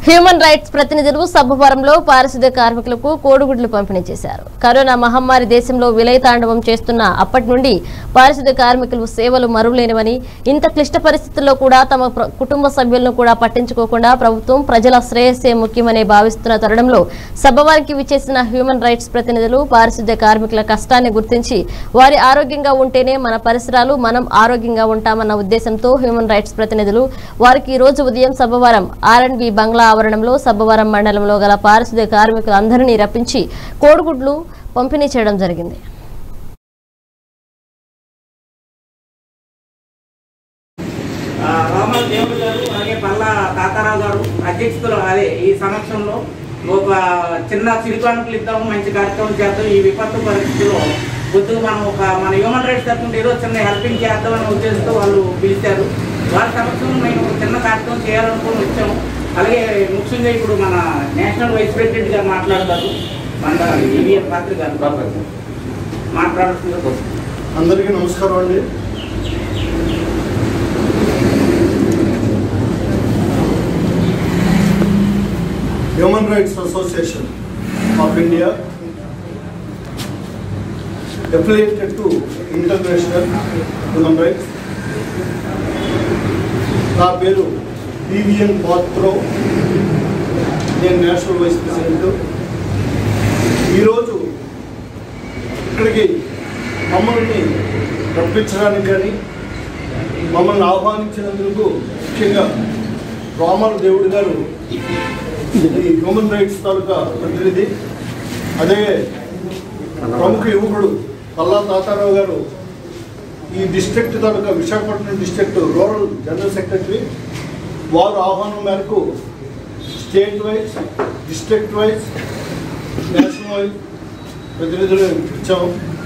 human rights ప్రతినిధులు సబ్బవరంలో పారిశుద్ధ్య కార్మికులకు కోడిగుడ్లు పంపిణీ చేశారు కరోనా మహమ్మారి దేశంలో విలయతాండవం చేస్తున్న అప్పటి నుండి పారిశుద్ధ్య కార్మికులు సేవలు మరువలేనివని ఇంత క్లిష్ట పరిస్థితుల్లో కూడా తమ ప్ర- కుటుంబ సభ్యులను కూడా పట్టించుకోకుండా ప్రభుత్వం ప్రజల శ్రేయస్సే ముఖ్యమని భావిస్తున్న తరుణంలో సబ్బవారికి విచ్చేసిన హ్యూమన్ రైట్స్ ప్రతినిధులు పారిశుద్ధ్య కార్మికుల కష్టాన్ని గుర్తించి వారి ఆరోగ్యంగా ఉంటేనే మన పరిసరాలు మనం ఆరోగ్యంగా ఉంటామన్న ఉద్దేశంతో హ్యూమన్ రైట్స్ ప్రతినిధులు వారికి ఈ రోజు ఉదయం సబ్బవరం ఆర్ఎండ్బి బంగ్లా ఆవరణంలో సబ్బవరం మండలంలో గల పారిశుద్ధ్య కార్మికులందరినీ రప్పించి కోడిగుడ్లు పంపిణీ చేయడం జరిగింది ఆ, రామల్ దేవుడు గారు అలాగే పల్లా తాతారావు గారు అధ్యక్షతలో అదే ఈ సమక్షంలో ఒక చిన్న చిరుకానుకలు ఇద్దాము మంచి కార్యక్రమం చేద్దాం ఈ విపత్తు పరిస్థితుల్లో కొద్దిగా మనం ఒక మన హ్యూమన్ రైట్స్ తరఫున ఏదో చిన్న హెల్పింగ్ చేద్దామనే ఉద్దేశంతో వాళ్ళు పిలిచారు వారి సమక్షంలో మేము ఒక చిన్న కార్యక్రమం చేయాలనుకుని వచ్చాము అలాగే ముఖ్యంగా ఇప్పుడు మన నేషనల్ వైస్ ప్రెసిడెంట్ గారు మాట్లాడతారు మన ఈవీఎం పాత్రి గారు మాట్లాడుతున్నారు అందరికీ నమస్కారం అండి human rights association of India affiliated to international human rights నా పేరు పివిఎన్ పాత్రో నేను నేషనల్ వైస్ ప్రెసిడెంట్ ఈరోజు ఇక్కడికి మమ్మల్ని రప్పించడానికి కానీ మమ్మల్ని ఆహ్వానించినందుకు ముఖ్యంగా రామర్ దేవుడు గారు ఈ హ్యూమన్ రైట్స్ తాలూకా ప్రతినిధి అదే ప్రముఖ యువకుడు పల్లా తాతారావు గారు ఈ district taluka Visakhapatnam district rural general secretary వారు ఆహ్వానం మేరకు state wise district wise national wise ప్రతినిధులు ఇచ్చాము